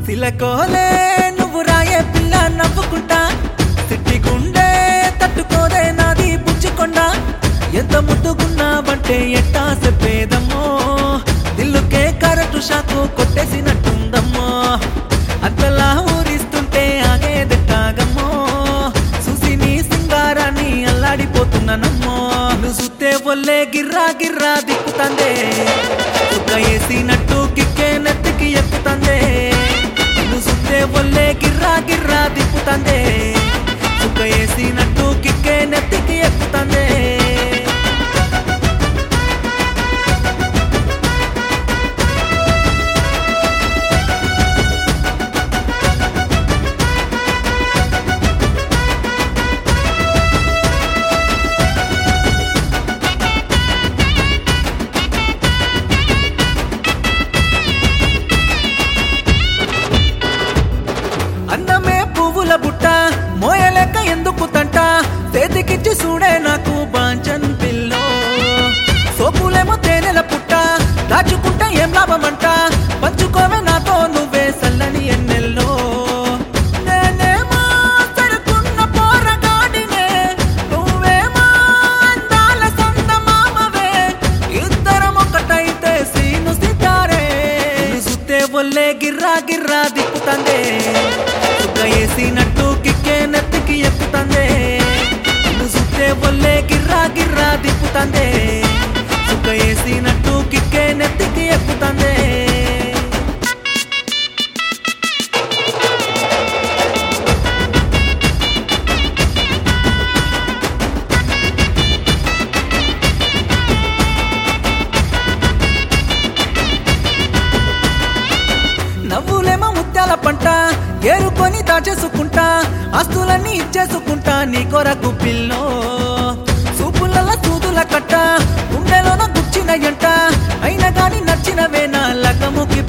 సిలకోలే నువ్వు రాయే పిల్ల నవ్వుకుంటా సిట్టి గుండె తట్టుకోదే నాది పుచ్చుకొండ ఎంత ముద్దుగున్నావంటే ఎట్టా చెప్పేదమ్మో దిల్లుకే కరెంటు షాకు కొట్టేసినట్టుందమ్మో అంతలా ఊరిస్తుంటే ఆగేదెట్టాగమ్మో చూసి నీ సింగారాన్ని అల్లాడిపోతున్నానమ్మో నువ్వు చూస్తే ఒల్లే గిర్రా గిర్రా దిక్కుతందే సుక్క వేసినట్టు కిక్కే నెత్తికి ఎక్కుతందే నువ్వు చూస్తే ఒల్లే గిర్రా గిర్రా దిక్కుతందే సుక్క వేసినట్టు కిక్కే నెత్తికి ఎక్కుతందే అన్నమే పువ్వుల బుట్ట మోయలేక ఎందుకు తంట చేతికిచ్చి చూడే నాకు బాంచన్ పిల్లో సోపులేమో తేనెల పుట్ట దాచుకుంటా ఏం లాభమంట పంచుకోవే నాతో నువ్వే సల్లని ఎన్నెల్లో నేనేమో సరుకున్న పోరగాడినే, నువ్వేమో అందాల సందమామవే. ఇద్దరం ఒకటైతే సీను సితారే సుత్తే ఒల్లే గిర్రా గిర్రా దిక్కుతందే సుక్క వేసినట్టు కిక్కే నెత్తికి ఎక్కుతందే నువ్వు సుత్తే ఒల్లే గిర్రా గిర్రా దిక్కుతందే సుక్క వేసినట్టు కిక్కే నెత్తికి ఎక్కుతందే నవ్వులేమో ముత్యాల పంట ఏరుకొని దాచేసుకుంటా ఆస్తులన్నీ ఇచ్చేసుకుంటా నీ కొరకు పిల్లో సూపులలో సూదుల కట్ట గుండెలోన గుచ్చిన ఎంట అయినా గాని నచ్చినవే నా లకముకి